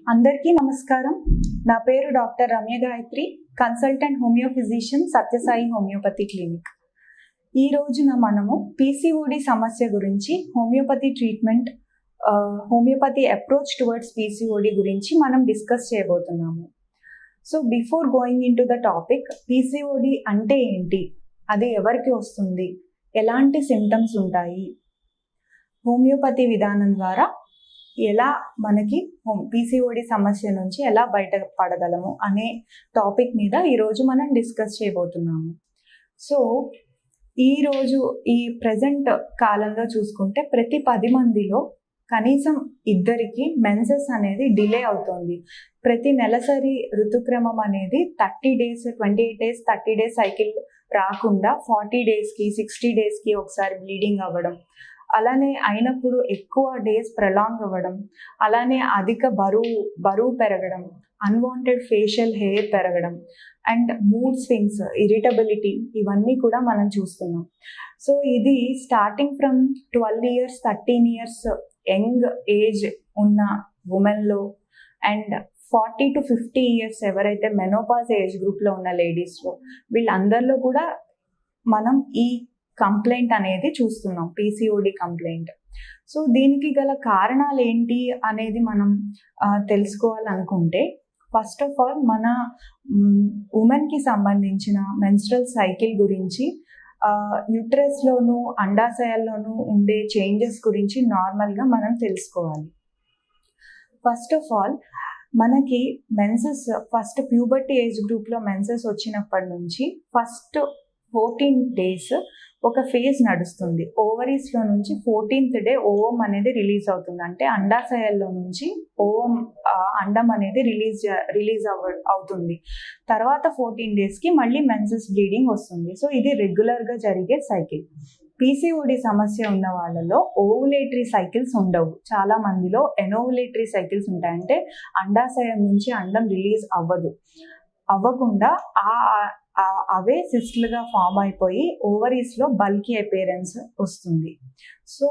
అందరికీ నమస్కారం నా పేరు doctor Ramya Gayatri consultant homeo physician Satyasai homeopathy clinic ఈ రోజున మనము పీసీఓడి సమస్య గురించి హోమియోపతి ట్రీట్మెంట్ ఆ, హోమియోపతి అప్రోచ్ టువర్డ్స్ పీసీఓడి గురించి మనం డిస్కస్ చేయబోతున్నాము so before going into the topic PCOD అంటే ఏంటి అది ఎవరికి వస్తుంది ఎలాంటి సిమ్టమ్స్ ఉంటాయి హోమియోపతి విధానం ద్వారా ఎలా మనకి పీసీఓడి సమస్య నుంచి ఎలా బయటపడగలము అనే టాపిక్ మీద ఈరోజు మనం డిస్కస్ చేయబోతున్నాము సో ఈరోజు ఈ ప్రజెంట్ కాలంలో చూసుకుంటే ప్రతి పది మందిలో కనీసం ఇద్దరికి మెన్సెస్ అనేది డిలే అవుతుంది ప్రతి నెలసరి ఋతుక్రమం అనేది thirty days twenty eight days thirty days cycle రాకుండా ఫార్టీ డేస్కి సిక్స్టీ డేస్కి ఒకసారి బ్లీడింగ్ అవ్వడం అలానే అయినప్పుడు ఎక్కువ డేస్ ప్రలాంగ్ అవ్వడం అలానే అధిక బరువు బరువు పెరగడం అన్వాంటెడ్ ఫేషియల్ హెయిర్ పెరగడం అండ్ మూడ్ స్వింగ్స్ ఇరిటబిలిటీ ఇవన్నీ కూడా మనం చూస్తున్నాం సో ఇది starting from twelve years thirteen years young age ఉన్న ఉమెన్లో and forty to fifty years ఎవరైతే మెనోపాజ్ ఏజ్ గ్రూప్లో ఉన్న లేడీస్లో వీళ్ళందరిలో కూడా మనం ఈ కంప్లైంట్ అనేది చూస్తున్నాం పీసీఓడి కంప్లైంట్ సో దీనికి గల కారణాలు ఏంటి అనేది మనం ఆ, తెలుసుకోవాలనుకుంటే ఫస్ట్ ఆఫ్ ఆల్ మన ఉమెన్కి సంబంధించిన మెన్స్ట్రల్ సైకిల్ గురించి యూట్రస్లోను అండాశయాల్లోనూ ఉండే చేంజెస్ గురించి నార్మల్గా మనం తెలుసుకోవాలి ఫస్ట్ ఆఫ్ ఆల్ మనకి మెన్సెస్ ఫస్ట్ ప్యూబర్టీ ఏజ్ గ్రూప్లో మెన్సెస్ వచ్చినప్పటి నుంచి ఫస్ట్ ఫోర్టీన్ డేస్ ఒక ఫేజ్ నడుస్తుంది ఓవరీస్లో నుంచి ఫోర్టీన్త్ డే ఓవం అనేది రిలీజ్ అవుతుంది అంటే అండాశయాల్లో నుంచి ఓవం ఆ, అండం అనేది రిలీజ్ రిలీజ్ అవ అవుతుంది తర్వాత ఫోర్టీన్ డేస్కి మళ్ళీ మెన్సెస్ బ్లీడింగ్ వస్తుంది సో ఇది రెగ్యులర్గా జరిగే సైకిల్ పీసీఓడి సమస్య ఉన్న వాళ్ళలో ఓవులేటరీ సైకిల్స్ ఉండవు చాలా మందిలో ఎనోవులేటరీ సైకిల్స్ ఉంటాయి అంటే అండాశయం నుంచి అండం రిలీజ్ అవ్వదు అవ్వకుండా ఆ ఆ- అవే సిస్ట్లుగా ఫామ్ అయిపోయి ఓవరీస్లో బల్కీ అపేరెన్స్ వస్తుంది సో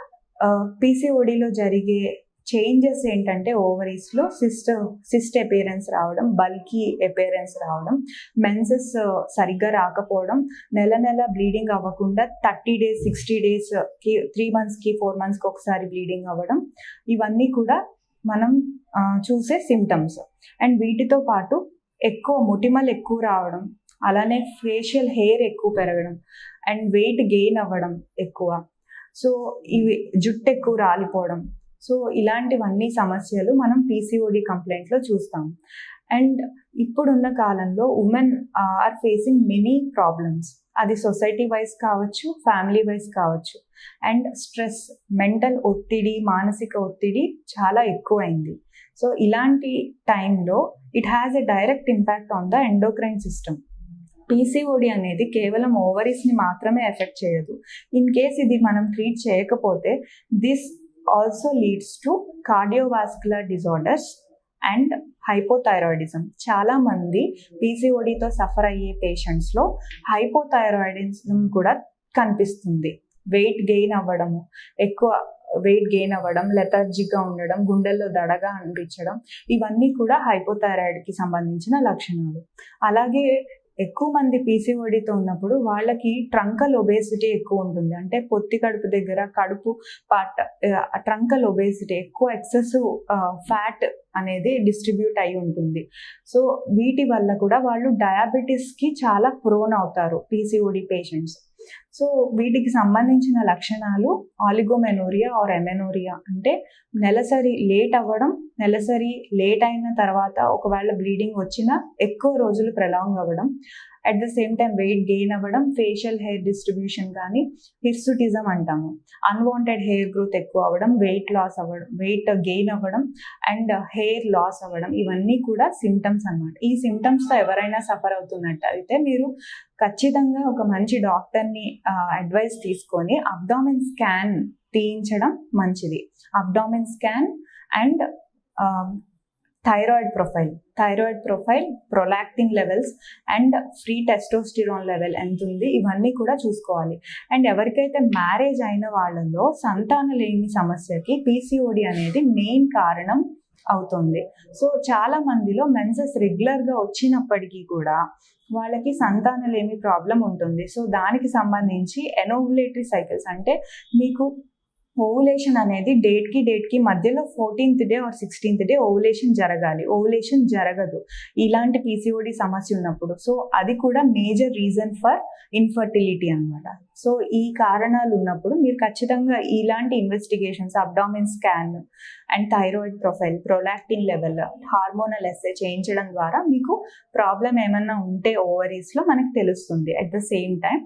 పీసీఓడిలో జరిగే చేంజెస్ ఏంటంటే ఓవరీస్లో సిస్ట్ సిస్ట్ అపేరెన్స్ రావడం బల్కీ అపేరెన్స్ రావడం మెన్సెస్ సరిగ్గా రాకపోవడం నెల నెల బ్లీడింగ్ అవ్వకుండా థర్టీ డేస్ సిక్స్టీ డేస్కి త్రీ మంత్స్కి ఫోర్ మంత్స్కి ఒకసారి బ్లీడింగ్ అవ్వడం ఇవన్నీ కూడా మనం ఆ, చూసే సిమ్టమ్స్ అండ్ వీటితో పాటు ఎక్కువ మొటిమలు ఎక్కువ రావడం అలానే ఫేషియల్ హెయిర్ ఎక్కువ పెరగడం అండ్ వెయిట్ గెయిన్ అవ్వడం ఎక్కువ సో ఇవి జుట్టు ఎక్కువ రాలిపోవడం సో ఇలాంటివన్నీ సమస్యలు మనం పీసీఓడి కంప్లైంట్లో చూస్తాం అండ్ ఇప్పుడున్న కాలంలో women are facing many problems అది సొసైటీ వైజ్ కావచ్చు ఫ్యామిలీ వైజ్ కావచ్చు అండ్ స్ట్రెస్ మెంటల్ ఒత్తిడి మానసిక ఒత్తిడి చాలా ఎక్కువైంది సో ఇలాంటి టైంలో it has a direct impact on the endocrine system PCOD అనేది కేవలం ఓవరీస్ని మాత్రమే ఎఫెక్ట్ చేయదు ఇన్ కేస్ ఇది మనం ట్రీట్ చేయకపోతే this also leads to cardiovascular disorders and hypothyroidism చాలా మంది పీసీఓడితో సఫర్ అయ్యే పేషెంట్స్లో హైపోథైరాయిడిజం కూడా కనిపిస్తుంది వెయిట్ గెయిన్ అవ్వడము ఎక్కువ వెయిట్ గెయిన్ అవ్వడం లెథర్జిక్గా ఉండడం గుండెల్లో దడగా అనిపించడం ఇవన్నీ కూడా హైపోథైరాయిడ్కి సంబంధించిన లక్షణాలు అలాగే ఎక్కువ మంది పీసీఓడితో ఉన్నప్పుడు వాళ్ళకి ట్రంకల్ ఒబేసిటీ ఎక్కువ ఉంటుంది అంటే పొత్తి కడుపు దగ్గర కడుపు పార్ట్ ట్రంకల్ ఒబేసిటీ ఎక్కువ ఎక్సెసివ్ ఫ్యాట్ అనేది డిస్ట్రిబ్యూట్ అయి ఉంటుంది సో వీటి వల్ల కూడా వాళ్ళు డయాబెటీస్కి చాలా ప్రోన్ అవుతారు పీసీఓడి పేషెంట్స్ సో వీటికి సంబంధించిన లక్షణాలు ఆలిగోమెనోరియా ఆర్ ఎమెనోరియా అంటే నెలసరి లేట్ అవ్వడం నెలసరి లేట్ అయిన తర్వాత ఒకవేళ బ్లీడింగ్ వచ్చినా ఎక్కువ రోజులు ప్రలాంగ్ అవ్వడం at the same time weight gain అవ్వడం ఫేషియల్ హెయిర్ డిస్ట్రిబ్యూషన్ కానీ హిర్సుటిజం అంటాము అన్వాంటెడ్ హెయిర్ గ్రోత్ ఎక్కువ అవ్వడం వెయిట్ లాస్ అవ్వడం వెయిట్ గెయిన్ అవ్వడం అండ్ హెయిర్ లాస్ అవ్వడం ఇవన్నీ కూడా సిమ్టమ్స్ అన్నమాట ఈ సిమ్టమ్స్తో ఎవరైనా సఫర్ అవుతున్నట్టు అయితే మీరు ఖచ్చితంగా ఒక మంచి డాక్టర్ని అడ్వైస్ తీసుకొని అబ్డామిన్ స్కాన్ తీయించడం మంచిది abdomen scan and thyroid profile thyroid profile prolactin levels and free testosterone level ఎంత ఉంది ఇవన్నీ కూడా చూసుకోవాలి అండ్ ఎవరికైతే మ్యారేజ్ అయిన వాళ్ళలో సంతాన లేని సమస్యకి పీసీఓడి అనేది మెయిన్ కారణం అవుతుంది సో చాలా మందిలో మెన్సెస్ రెగ్యులర్గా వచ్చినప్పటికీ కూడా వాళ్ళకి సంతానలేమి ప్రాబ్లం ఉంటుంది సో దానికి సంబంధించి ఎనోవులేటరీ సైకిల్స్ అంటే మీకు ఓవులేషన్ అనేది డేట్కి డేట్కి మధ్యలో fourteenth day or sixteenth day ovulation జరగాలి ఓవులేషన్ జరగదు ఇలాంటి పీసీఓడి సమస్య ఉన్నప్పుడు సో అది కూడా మేజర్ రీజన్ ఫర్ ఇన్ఫర్టిలిటీ అనమాట సో ఈ కారణాలు ఉన్నప్పుడు మీరు ఖచ్చితంగా ఇలాంటి investigations abdomen scan and thyroid profile prolactin level hormonal assay చేయించడం ద్వారా మీకు ప్రాబ్లం ఏమన్నా ఉంటే ఓవరీస్లో మనకు తెలుస్తుంది at the same time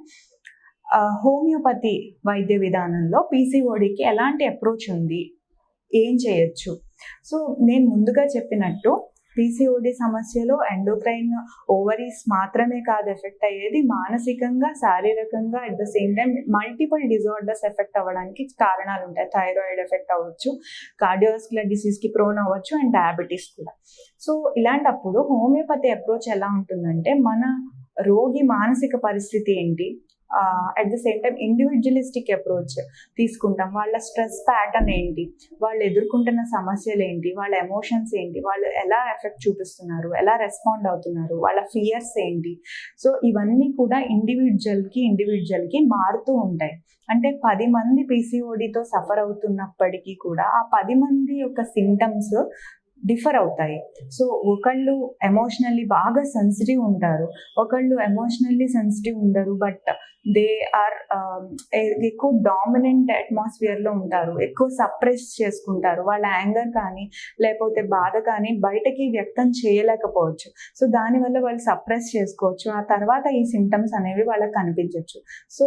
homeopathy వైద్య విధానంలో పీసీఓడికి ఎలాంటి అప్రోచ్ ఉంది ఏం చేయొచ్చు సో నేను ముందుగా చెప్పినట్టు పీసీఓడి సమస్యలో ఎండోక్రైన్ ఓవరీస్ మాత్రమే కాదు ఎఫెక్ట్ అయ్యేది మానసికంగా శారీరకంగా at the same time multiple disorders effect అవ్వడానికి కారణాలు ఉంటాయి థైరాయిడ్ ఎఫెక్ట్ అవ్వచ్చు కార్డియోస్కులర్ డిసీజ్కి ప్రోన్ అవ్వచ్చు అండ్ డయాబెటీస్ కూడా సో ఇలాంటప్పుడు హోమియోపతి అప్రోచ్ ఎలా ఉంటుందంటే మన రోగి మానసిక పరిస్థితి ఏంటి at the same time individualistic approach తీసుకుంటాం వాళ్ళ స్ట్రెస్ ప్యాటర్న్ ఏంటి వాళ్ళు ఎదుర్కొంటున్న సమస్యలు ఏంటి వాళ్ళ ఎమోషన్స్ ఏంటి వాళ్ళు ఎలా ఎఫెక్ట్ చూపిస్తున్నారు ఎలా రెస్పాండ్ అవుతున్నారు వాళ్ళ ఫియర్స్ ఏంటి సో ఇవన్నీ కూడా ఇండివిజువల్కి ఇండివిజువల్కి మారుతూ ఉంటాయి అంటే పది మంది పీసీఓడితో సఫర్ అవుతున్నప్పటికీ కూడా ఆ పది మంది యొక్క సిమ్టమ్స్ డిఫర్ అవుతాయి సో ఒకళ్ళు ఎమోషనల్లీ బాగా సెన్సిటివ్ ఉంటారు ఒకళ్ళు ఎమోషనల్లీ సెన్సిటివ్ ఉండరు బట్ దే ఆర్ ఎక్కువ డామినెంట్ అట్మాస్ఫియర్లో ఉంటారు ఎక్కువ సప్రెస్ చేసుకుంటారు వాళ్ళ యాంగర్ కానీ లేకపోతే బాధ కానీ బయటకి వ్యక్తం చేయలేకపోవచ్చు సో దానివల్ల వాళ్ళు సప్రెస్ చేసుకోవచ్చు ఆ తర్వాత ఈ సిమ్టమ్స్ అనేవి వాళ్ళకి కనిపించవచ్చు సో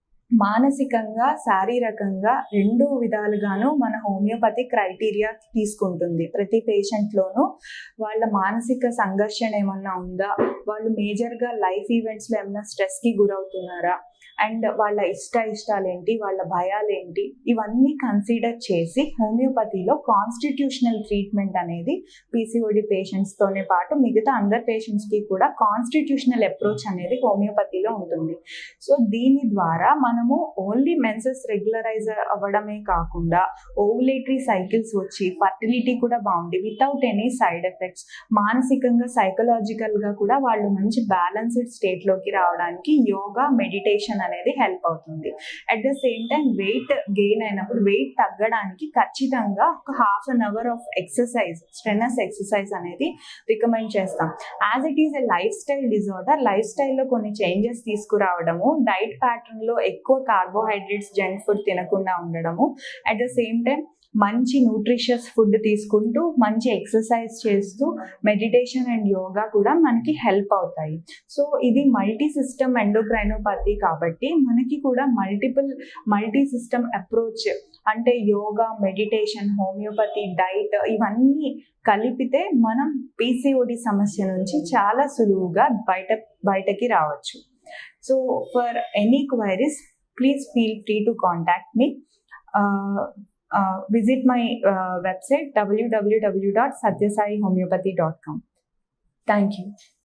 మానసికంగా శారీరకంగా రెండు విధాలుగాను మన హోమియోపతి క్రైటీరియా తీసుకుంటుంది ప్రతి పేషెంట్లోనూ వాళ్ళ మానసిక సంఘర్షణ ఏమన్నా ఉందా వాళ్ళు మేజర్గా లైఫ్ ఈవెంట్స్లో ఏమన్నా స్ట్రెస్కి గురవుతున్నారా అండ్ వాళ్ళ ఇష్ట ఇష్టాలు ఏంటి వాళ్ళ భయాలు ఏంటి ఇవన్నీ కన్సిడర్ చేసి హోమియోపతిలో కాన్స్టిట్యూషనల్ ట్రీట్మెంట్ అనేది పీసీఓడి పేషెంట్స్తోనే పాటు మిగతా అందర్ పేషెంట్స్కి కూడా కాన్స్టిట్యూషనల్ అప్రోచ్ అనేది హోమియోపతిలో ఉంటుంది సో దీని ద్వారా మనము ఓన్లీ మెన్సెస్ రెగ్యులరైజ్ అవ్వడమే కాకుండా ఓవులేటరీ సైకిల్స్ వచ్చి ఫర్టిలిటీ కూడా బాగుంది వితౌట్ ఎనీ సైడ్ ఎఫెక్ట్స్ మానసికంగా సైకలాజికల్గా కూడా వాళ్ళు మంచి బ్యాలెన్స్డ్ స్టేట్లోకి రావడానికి యోగా మెడిటేషన్ అనేది హెల్ప్ అవుతుంది at the same time weight gain అయినప్పుడు వెయిట్ తగ్గడానికి ఖచ్చితంగా ఒక half an hour of exercise strenuous exercise అనేది రికమెండ్ చేస్తాం as it is a lifestyle disorder life స్టైల్లో కొన్ని చేంజెస్ తీసుకురావడము డైట్ ప్యాటర్న్లో ఎక్కువ కార్బోహైడ్రేట్స్ జంక్ ఫుడ్ తినకుండా ఉండడము అట్ ద సేమ్ టైం మంచి న్యూట్రిషియస్ ఫుడ్ తీసుకుంటూ మంచి ఎక్సర్సైజ్ చేస్తూ మెడిటేషన్ అండ్ యోగా కూడా మనకి హెల్ప్ అవుతాయి సో ఇది మల్టీ సిస్టమ్ ఎండోక్రైనోపతి కాబట్టి మనకి కూడా మల్టిపుల్ మల్టీ సిస్టమ్ అప్రోచ్ అంటే యోగా మెడిటేషన్ హోమియోపతి డైట్ ఇవన్నీ కలిపితే మనం పీసీఓడి సమస్య నుంచి చాలా సులువుగా బయట బయటకి రావచ్చు so for any queries please feel free to contact me Uh, visit my uh, website www.satyasaihomeopathy.com. Thank you.